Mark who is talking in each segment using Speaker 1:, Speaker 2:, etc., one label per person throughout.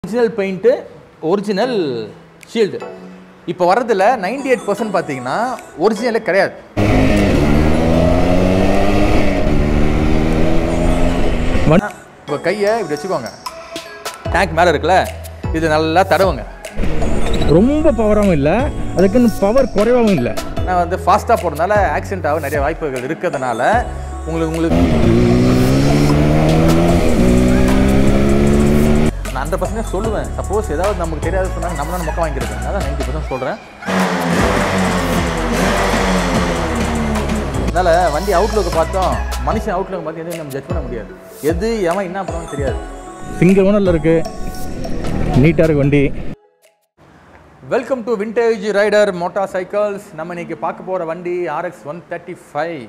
Speaker 1: Original paint original shield இப்போ வர்றதுல 98% eight percent பார்த்தீங்கன்னா ஒரிஜினலே கிடையாது இப்போ கையை இப்படி வச்சுக்கோங்க டேங்க் மேலே இருக்குல்ல இது நல்லா தடவுங்க
Speaker 2: ரொம்ப பவராகவும் இல்லை அதுக்குன்னு பவர் குறைவாகவும் இல்லை
Speaker 1: நான் வந்து ஃபாஸ்ட்டாக போகிறதுனால ஆக்சிடென்ட் ஆக நிறைய வாய்ப்புகள் இருக்கிறதுனால உங்களுக்கு உங்களுக்கு நான் ஹண்ட்ரட் பர்சன்ட் சொல்லுவேன் சப்போஸ் ஏதாவது நமக்கு தெரியாது சொன்னாங்க நம்ம தான் மொக்க வாங்கிக்கிறது அதான் நைன்ட்டி பர்சன்ட் சொல்கிறேன் அதனால் வண்டி அவுட்லுக்கு பார்த்தோம் மனுஷன் அவுட்லுக்கு பார்த்து எதுவும் நம்ம ஜட்ஜ் பண்ண முடியாது எது எவன் என்ன பண்ணுவான்னு தெரியாது
Speaker 2: சிங்கிள் ஓனரில் இருக்குது நீட்டாக இருக்கு வண்டி
Speaker 1: welcome to vintage rider motorcycles நம்ம இன்னைக்கு பார்க்க போகிற வண்டி ஆர்எக்ஸ் ஒன் தேர்ட்டி ஃபைவ்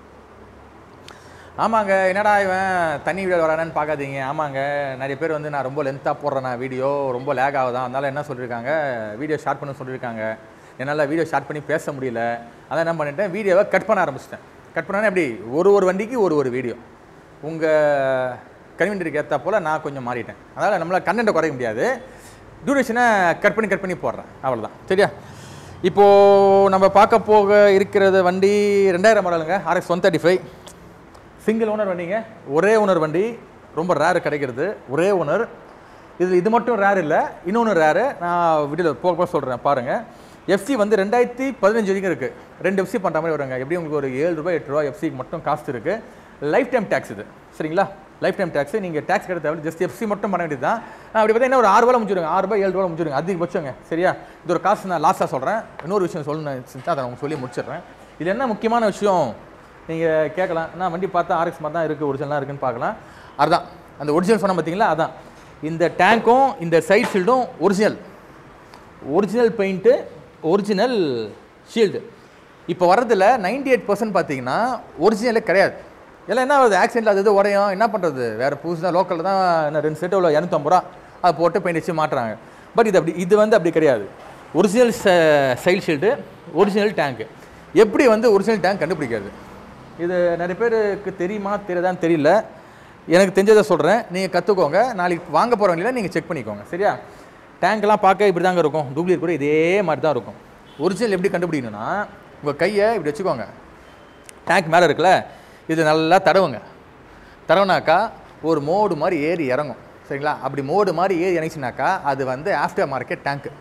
Speaker 1: ஆமாங்க என்னடா இவன் தண்ணி வீடியோ வரானு பார்க்காதீங்க ஆமாங்க நிறைய பேர் வந்து நான் ரொம்ப லென்த்தாக போடுறேன் நான் வீடியோ ரொம்ப லேக் ஆகுதான் அதனால என்ன சொல்லியிருக்காங்க வீடியோ ஷார்ட் பண்ண சொல்லியிருக்காங்க என்னால் வீடியோ ஷார்ட் பண்ணி பேச முடியல அதான் என்ன பண்ணிட்டேன் வீடியோவை கட் பண்ண ஆரம்பிச்சிட்டேன் கட் பண்ணானே எப்படி ஒரு ஒரு வண்டிக்கு ஒரு ஒரு வீடியோ உங்கள் கன்வீனியருக்கு ஏற்றா போல் நான் கொஞ்சம் மாறிட்டேன் அதனால் நம்மளால் கண்டென்ட்டை குறைக்க முடியாது டியூரேஷனை கட் பண்ணி கட் பண்ணி போடுறேன் அவ்வளோதான் சரியா இப்போது நம்ம பார்க்க போக இருக்கிறது வண்டி ரெண்டாயிரம் மாடலுங்க RX one thirty five single owner வண்டிங்க ஒரே ஓனர் வண்டி ரொம்ப ரேர் கிடைக்கிறது ஒரே ஓனர் இது இது மட்டும் ரேர் இல்லை இன்னொன்று ரேரு நான் வீடியோவில் போக போக சொல்கிறேன் பாருங்கள் எஃப்சி வந்து ரெண்டாயிரத்தி பதினஞ்சு வரைக்கும் இருக்குது ரெண்டு எஃப்சி பண்ணுற மாதிரி வருங்க எப்படி உங்களுக்கு ஒரு ஏழு ரூபாய் எட்டு ரூபா எஃப்சிக்கு மட்டும் காஸ்ட் இருக்குது லைஃப் டைம் டேக்ஸ் இது சரிங்களா லைஃப் டைம் டேக்ஸ் நீங்கள் டேக்ஸ் கிடைத்த தேவை ஜஸ்ட் எஃப்சி மட்டும் பண்ண வேண்டியது தான் அப்படி பார்த்தீங்கன்னா ஒரு ஆறு ரூபாய் முடிச்சிடுங்க ஆறு ரூபாய் ஏழு ரூபாய் முடிச்சிடுங்க அதிகபட்சங்க சரியா இது ஒரு காசு நான் லாஸ்ட்டாக சொல்கிறேன் இன்னொரு விஷயம் சொல்லணும் அதை உங்களுக்கு சொல்லி முடிச்சிடுறேன் இது என்ன முக்கியமான விஷயம் நீங்கள் கேட்கலாம் நான் வண்டி பார்த்தா ஆர்எக்ஸ் மாதிரி தான் இருக்குது ஒரிஜினலாக இருக்குன்னு பார்க்கலாம் அதுதான் அந்த ஒரிஜினல் சொன்ன பார்த்தீங்களா அதான் இந்த டேங்க்கும் இந்த சைட் ஷீல்டும் original original paint original shield இப்போ வர்றதுல 98% எயிட் பர்சன்ட் பார்த்தீங்கன்னா ஒரிஜினலே கிடையாது எல்லாம் என்ன ஆகுது ஆக்சிடென்ட் அது இது உடையும் என்ன பண்ணுறது வேறு புதுசு தான் லோக்கலில் தான் என்ன ரெண்டு செட்டு உள்ள இரநூத்தம்பது ரூபா அதை போட்டு பெயிண்ட் வச்சு மாட்டுறாங்க பட் இது அப்படி இது வந்து அப்படி கிடையாது ஒரிஜினல் சைல் ஷீல்டு ஒரிஜினல் டேங்க்கு எப்படி வந்து ஒரிஜினல் டேங்க் கண்டுபிடிக்கிறது இது நிறைய பேருக்கு தெரியுமா தெரியாதான்னு தெரியல எனக்கு தெரிஞ்சதை சொல்கிறேன் நீங்கள் கற்றுக்கோங்க நாளைக்கு வாங்க போகிறவங்கள நீங்கள் செக் பண்ணிக்கோங்க சரியா டேங்க்லாம் பார்க்க இப்படி தாங்க இருக்கும் டூப்ளிகேட் கூட இதே மாதிரி தான் இருக்கும் ஒரிஜினல் எப்படி கண்டுபிடிக்கணும்னா உங்கள் கையை இப்படி வச்சுக்கோங்க டேங்க் மேலே இருக்குல்ல இது நல்லா தடவுங்க தடவுனாக்கா ஒரு மோடு மாதிரி ஏறி இறங்கும் சரிங்களா அப்படி மோடு மாதிரி ஏறி இறங்கிச்சுனாக்கா அது வந்து ஆஃப்டர் மார்க்கெட் டேங்க்கு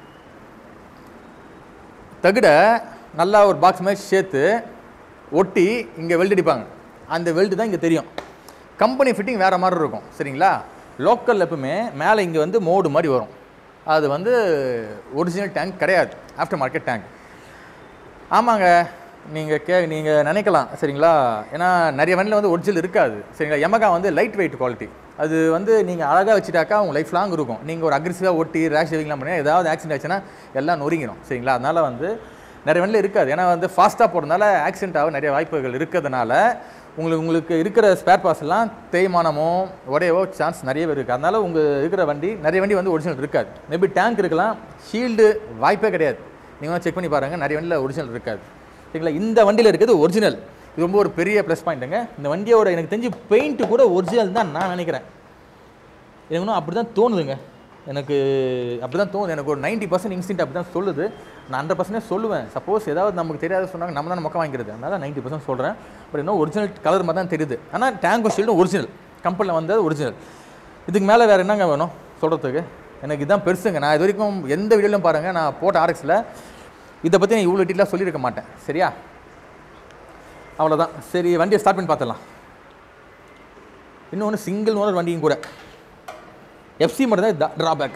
Speaker 1: தகுடை நல்லா ஒரு பாக்ஸ் மாதிரி சேர்த்து ஒட்டி இங்கே வெல்ட் அடிப்பாங்க அந்த வெல்டு தான் இங்கே தெரியும் கம்பெனி ஃபிட்டிங் வேறு மாதிரி இருக்கும் சரிங்களா லோக்கலில் எப்பவுமே மேலே இங்கே வந்து மோடு மாதிரி வரும் அது வந்து ஒரிஜினல் டேங்க் கிடையாது ஆஃப்டர் மார்க்கெட் டேங்க் ஆமாங்க நீங்கள் கே நீங்கள் நினைக்கலாம் சரிங்களா ஏன்னா நிறைய வண்டியில் வந்து ஒரிஜினல் இருக்காது சரிங்களா எமகா வந்து லைட் வெயிட் குவாலிட்டி அது வந்து நீங்கள் அழகாக வச்சுட்டாக்கா உங்கள் லைஃப் லாங் இருக்கும் நீங்கள் ஒரு அக்ரெசிவாக ஒட்டி ரேஷ் ஷேவிங்லாம் பண்ணி ஏதாவது ஆக்சிடென்ட் ஆச்சுன்னா எல்லாம் நொறுங்கிடும் சரிங்களா அதனால் வந்து நிறைய வண்டியில் இருக்காது ஏன்னா வந்து ஃபாஸ்ட்டாக போகிறதுனால ஆக்சிடென்ட் ஆக நிறைய வாய்ப்புகள் இருக்கிறதுனால உங்களுக்கு உங்களுக்கு இருக்கிற ஸ்பேர் பார்ட்ஸ் எல்லாம் தேய்மானமோ உடையவோ சான்ஸ் நிறையவே இருக்குது அதனால் உங்கள் இருக்கிற வண்டி நிறைய வண்டி வந்து ஒரிஜினல் இருக்காது மேபி டேங்க் இருக்கலாம் ஷீல்டு வாய்ப்பே கிடையாது நீங்கள் செக் பண்ணி பாருங்கள் நிறைய வண்டியில் ஒரிஜினல் இருக்காது சரிங்களா இந்த வண்டியில் இருக்கிறது ஒரிஜினல் இது ரொம்ப ஒரு பெரிய ப்ளஸ் பாயிண்ட்டுங்க இந்த வண்டியோட எனக்கு தெரிஞ்சு பெயிண்ட்டு கூட ஒரிஜினல் தான் நான் நினைக்கிறேன் எனக்கு இன்னும் அப்படி தான் தோணுதுங்க எனக்கு அப்படி தான் தோணுது எனக்கு ஒரு நைன்ட்டி பர்சன்ட் இன்ஸ்டின்ட் அப்படி தான் சொல்லுது நான் ஹண்ட்ரட் பர்சன்டே சொல்லுவேன் சப்போஸ் ஏதாவது நமக்கு தெரியாது சொன்னாங்க நம்ம தான் மொக்க வாங்கிக்கிறது அதனால நைன்ட்டி பர்சன்ட் சொல்கிறேன் பட் இன்னும் ஒரிஜினல் கலர் மாதிரி தான் தெரியுது ஆனால் டேங்கோ ஷீல்டும் ஒரிஜினல் கம்பெனியில் வந்தது ஒரிஜினல் இதுக்கு மேலே வேறு என்னங்க வேணும் சொல்கிறதுக்கு எனக்கு இதான் பெருசுங்க நான் இது வரைக்கும் எந்த வீடியோலையும் பாருங்கள் நான் போட்ட ஆர்எக்ஸில் இதை பற்றி நான் இவ்வளோ டீட்டெயிலாக சொல்லியிருக்க மாட்டேன் சரியா அவ்வளோதான் சரி வண்டியை ஸ்டார்ட் பண்ணி பார்த்துடலாம் இன்னொன்று சிங்கிள் ஓனர் வண்டியும் கூட எஃப்சி மட்டும் தான் ட்ராபேக்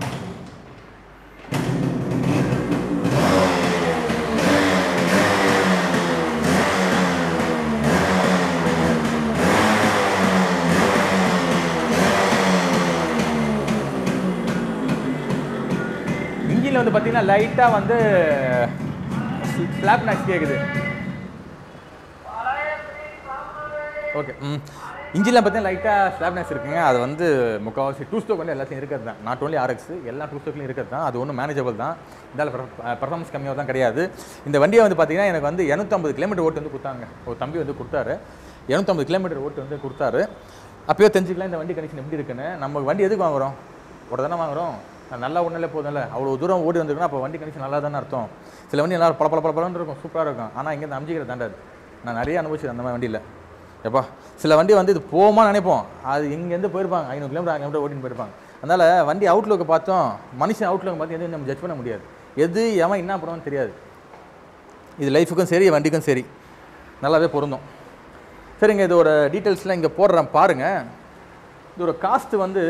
Speaker 1: இன்ஜினில் வந்து பார்த்தீங்கன்னா லைட்டாக வந்து ஃப்ளாப் நாக்ஸ் கேட்குது ஓகே ம் இன்ஜினில் பார்த்தீங்கன்னா லைட்டாக ஸ்லாப்னஸ் இருக்குங்க அது வந்து முக்கால்வாசி டூ ஸ்டோக் வந்து எல்லாத்தையும் இருக்கிறது தான் நாட் ஓன்லி ஆர்எக்ஸ் எல்லா டூ ஸ்டோக்லையும் இருக்கிறது தான் அது ஒன்றும் மேனேஜபிள் தான் இதால் பர்ஃபார்மன்ஸ் கம்மியாக தான் கிடையாது இந்த வண்டியை வந்து பார்த்தீங்கன்னா எனக்கு வந்து இரநூத்தம்பது கிலோமீட்டர் ஓட்டு வந்து கொடுத்தாங்க ஒரு தம்பி வந்து கொடுத்தாரு இரநூத்தம்பது கிலோமீட்டர் ஓட்டு வந்து கொடுத்தாரு அப்பயோ தெரிஞ்சுக்கலாம் இந்த வண்டி கண்டிஷன் எப்படி இருக்குன்னு நம்ம வண்டி எதுக்கு வாங்குறோம் ஒரு தானே வாங்குறோம் நான் நல்லா ஒன்றிலே போதும்ல அவ்வளோ தூரம் ஓடி வந்திருக்குன்னா அப்போ வண்டி கண்டிஷன் நல்லா தானே அர்த்தம் சில வண்டி நல்லா பல பல பல பலன்னு இருக்கும் சூப்பராக இருக்கும் ஆனால் இங்கேருந்து அமிச்சிக்கிற தாண்டாது நான் நிறைய அனுபவிச்சிருக்கேன் அந்த மாதிரி வண்டியில் எப்பா சில வண்டி வந்து இது போமா நினைப்போம் அது இங்கேருந்து போயிருப்பாங்க ஐநூறு கிலோமீட்டர் கிலோமீட்டர் ஓட்டின்னு போயிருப்பாங்க அதனால் வண்டி அவுட்லுக்கு பார்த்தோம் மனுஷன் அவுட்லுக்கு பார்த்து எதுவும் நம்ம ஜட்ஜ் பண்ண முடியாது எது எவன் என்ன பண்ணுவான்னு தெரியாது இது லைஃபுக்கும் சரி வண்டிக்கும் சரி நல்லாவே பொருந்தும் சரிங்க இதோட டீட்டெயில்ஸ்லாம் இங்கே போடுறேன் பாருங்கள் இதோட காஸ்ட் வந்து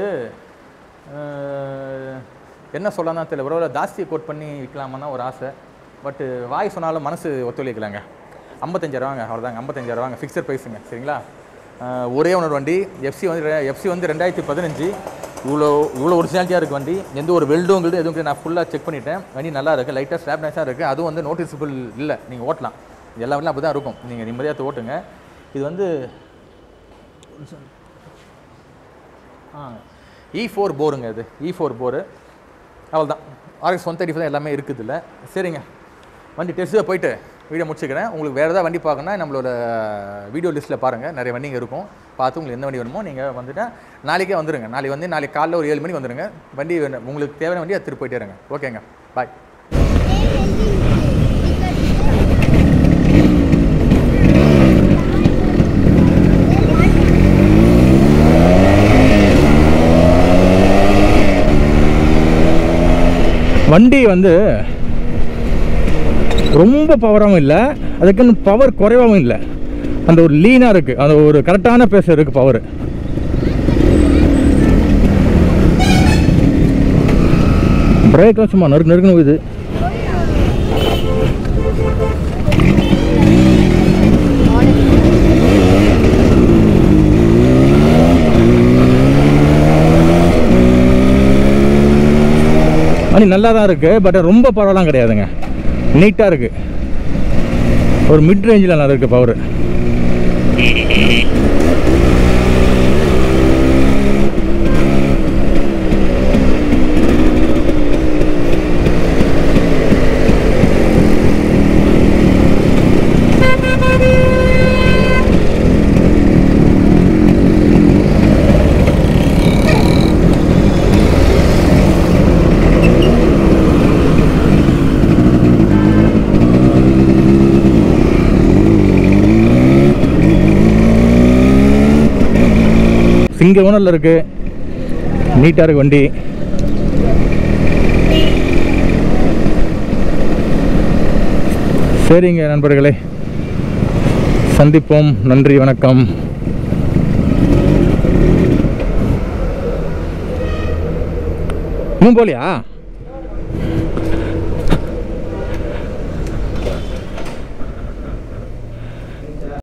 Speaker 1: அஹ், என்ன சொல்லலாம் தெரியல ஒரு ஜாஸ்தியை கோட் பண்ணி விற்கலாமான்னா ஒரு ஆசை பட்டு வாய் சொன்னாலும் மனசு ஒத்துழைக்கலாங்க ஐம்பத்தஞ்சாயிரவாங்க அவ்வளோதாங்க ஐம்பத்தஞ்சாயிரவாங்க ஃபிக்ஸட் ப்ரைஸுங்க சரிங்களா அஹ், ஒரே ஒன்று வண்டி எஃப்சி வந்து எஃப்சி வந்து ரெண்டாயிரத்தி பதினஞ்சு இவ்வளோ இவ்வளோ ஒரிஜினாலிட்டியாக இருக்குது வண்டி எந்த ஒரு வெல்டும் கில்டும் எதுவும் கிடையாது. நான் ஃபுல்லாக செக் பண்ணிட்டேன் வண்டி நல்லா இருக்குது லைட்டாக ஸ்லாப் நைஸாக இருக்குது அதுவும் வந்து நோட்டிசபிள் இல்லை நீங்கள் ஓட்டலாம் எல்லா வண்டியும் அப்படி தான் இருக்கும் நீங்கள் நிம்மதியாக ஓட்டுங்க இது வந்து ஆ இ ஃபோர் போருங்க இது இ ஃபோர் போரு அவ்வளோதான் ஆர்எக்ஸ் ஒன் தேர்ட்டி எல்லாமே இருக்குது இல்லை சரிங்க வண்டி டெஸ்ட்டாக போயிட்டு வீடியோ முடிச்சுக்கிறேன் உங்களுக்கு வேறு ஏதாவது வண்டி பார்க்கணுன்னா நம்மளோட வீடியோ லிஸ்ட்டில் பாருங்கள் நிறைய வண்டிங்க இருக்கும் பார்த்து உங்களுக்கு எந்த வண்டி வேணுமோ நீங்கள் வந்துட்டு நாளைக்கே வந்துடுங்க நாளைக்கு வந்து நாளைக்கு காலைல ஒரு ஏழு மணிக்கு வந்துடுங்க வண்டி வேணும். உங்களுக்கு தேவையான வண்டி எடுத்துகிட்டு போயிட்டே இருங்க ஓகேங்க பாய்
Speaker 2: வண்டி வந்து ரொம்ப பவராகவும் இல்லை அதுக்குன்னு பவர் குறைவாகவும் இல்லை அந்த ஒரு லீனாக இருக்குது அந்த ஒரு கரெக்டான பேச இருக்குது பவர் பிரேக்லாம் சும்மா நறுக்கு நறுக்குன்னு போகுது வண்டி நல்லா தான் இருக்குது பட் ரொம்ப பவர்லாம் கிடையாதுங்க நீட்டாக இருக்குது ஒரு மிட் ரேஞ்சில் நல்லா இருக்குது பவர் சிங்கிள் ஓனரில் இருக்குது நீட்டாக இருக்கு வண்டி சரிங்க நண்பர்களே சந்திப்போம் நன்றி வணக்கம் இன்னும் போலியா